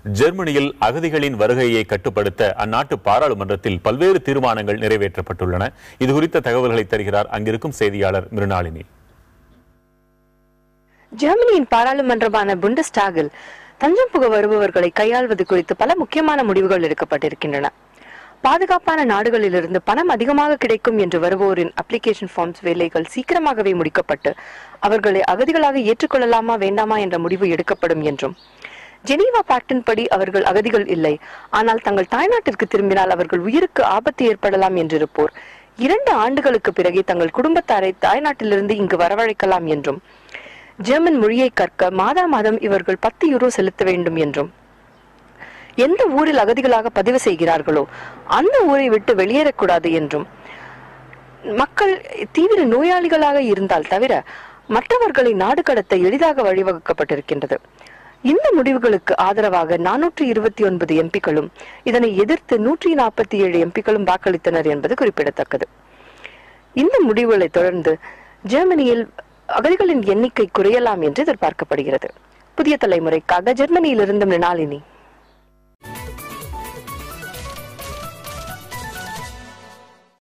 ஜெர்மனியில் அகதிகளின் வருகையை கட்டுப்படுத்த அந்நாட்டு பாராளுமன்றத்தில் பல்வேறு தீர்மானங்கள் நிறைவேற்றப்பட்டுள்ளன இது குறித்த தகவல்களை தருகிறார் அங்கிருக்கும் செய்தியாளர் மிருணாளினி ஜெர்மனியின் பாராளுமன்றமான புண்டஸ்டாகில் தஞ்சம் புக வருபவர்களை கையாள்வது குறித்து பல முக்கியமான முடிவுகள் எடுக்கப்பட்டிருக்கின்றன பாதுகாப்பான நாடுகளிலிருந்து பணம் அதிகமாக கிடைக்கும் என்று வருவோரின் அப்ளிகேஷன் ஃபார்ம்ஸ் வேலைகள் சீக்கிரமாகவே முடிக்கப்பட்டு அவர்களை அகதிகளாக ஏற்றுக்கொள்ளலாமா வேண்டாமா என்ற முடிவு எடுக்கப்படும் என்றும் ஜெனீவா பாக்டின் படி அவர்கள் அகதிகள் இல்லை ஆனால் தங்கள் தாய்நாட்டிற்கு திரும்பினால் அவர்கள் உயிருக்கு ஆபத்து ஏற்படலாம் என்றிருப்போர் இரண்டு ஆண்டுகளுக்கு பிறகே தங்கள் குடும்பத்தாரை தாய்நாட்டிலிருந்து இங்கு வரவழைக்கலாம் என்றும் ஜெர்மன் மொழியை கற்க மாதா மாதம் இவர்கள் பத்து யூரோ செலுத்த வேண்டும் என்றும் எந்த ஊரில் அகதிகளாக பதிவு செய்கிறார்களோ அந்த ஊரை விட்டு வெளியேறக்கூடாது என்றும் மக்கள் தீவிர நோயாளிகளாக இருந்தால் தவிர மற்றவர்களை நாடு கடத்த எளிதாக வழிவகுக்கப்பட்டிருக்கின்றது இந்த முடிவுகளுக்கு ஆதரவாக நானூற்றி இருபத்தி ஒன்பது எம்பிக்களும் இதனை எதிர்த்து நூற்றி நாற்பத்தி ஏழு எம்பிக்களும் வாக்களித்தனர் என்பது குறிப்பிடத்தக்கது இந்த முடிவுகளை தொடர்ந்து ஜெர்மனியில் அகதிகளின் எண்ணிக்கை குறையலாம் என்று எதிர்பார்க்கப்படுகிறது புதிய தலைமுறைக்காக ஜெர்மனியிலிருந்து மிருணாளினி